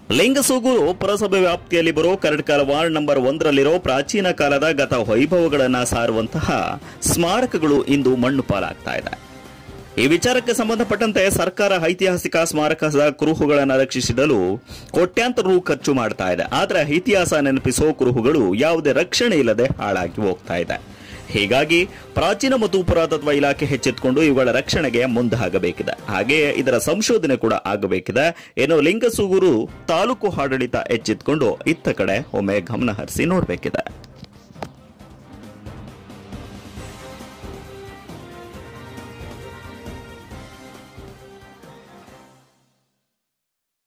ಲಿಂಗಸೂಗೂರು ಪುರಸಭೆ ವ್ಯಾಪ್ತಿಯಲ್ಲಿ ಬರೋ ಕರಡ್ಕಲ್ ವಾರ್ಡ್ ನಂಬರ್ ಒಂದರಲ್ಲಿರೋ ಪ್ರಾಚೀನ ಕಾಲದ ಗತ ವೈಭವಗಳನ್ನ ಸಾರುವಂತಹ ಸ್ಮಾರಕಗಳು ಇಂದು ಮಣ್ಣು ಪಾಲಾಗ್ತಾ ಇದೆ ಈ ವಿಚಾರಕ್ಕೆ ಸಂಬಂಧಪಟ್ಟಂತೆ ಸರ್ಕಾರ ಐತಿಹಾಸಿಕ ಸ್ಮಾರಕದ ಕುರುಹುಗಳನ್ನು ರಕ್ಷಿಸಿಡಲು ಕೋಟ್ಯಾಂತರ ರು ಖರ್ಚು ಮಾಡ್ತಾ ಇದೆ ಆದರೆ ಇತಿಹಾಸ ನೆನಪಿಸೋ ಕುರುಹುಗಳು ಯಾವುದೇ ರಕ್ಷಣೆ ಇಲ್ಲದೆ ಹಾಳಾಗಿ ಹೋಗ್ತಾ ಇದೆ ಹೀಗಾಗಿ ಪ್ರಾಚೀನ ಮತ್ತು ಪುರಾತತ್ವ ಇಲಾಖೆ ಹೆಚ್ಚೆತ್ಕೊಂಡು ಇವುಗಳ ರಕ್ಷಣೆಗೆ ಮುಂದಾಗಬೇಕಿದೆ ಹಾಗೆಯೇ ಇದರ ಸಂಶೋಧನೆ ಕೂಡ ಆಗಬೇಕಿದೆ ಏನು ಲಿಂಗಸೂಗೂರು ತಾಲೂಕು ಆಡಳಿತ ಎಚ್ಚೆತ್ಕೊಂಡು ಇತ್ತ ಕಡೆ ಒಮ್ಮೆ ಗಮನ ಹರಿಸಿ ನೋಡಬೇಕಿದೆ